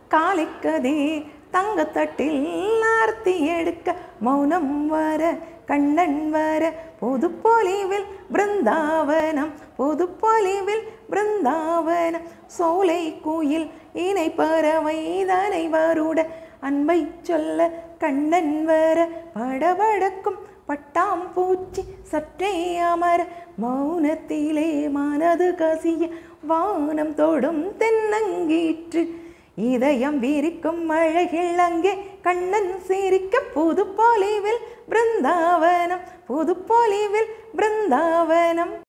காலிக்கதே தங்கத்தட்டில் ஆர்த்தி எடுக்க மௌனம் வர கண்ணன் வர பொதுப்பொலிவில் பிருந்தாவனம் பொதுப்பொலிவில் பிருந்தாவனம் சோலை குயில் இணை பறவை தனை வருட அன்பை சொல்ல கண்ணன் வர படபடக்கும் பட்டாம் பூச்சி சற்றே அமர மௌனத்திலே மனது கசிய வானம் தொடும் தென்னங்கீற்று இதயம் விரிக்கும் அழகில் அங்கே கண்ணன் சிரிக்க புது பொலிவில் பிருந்தாவனம் புது பொலிவில் பிருந்தாவனம்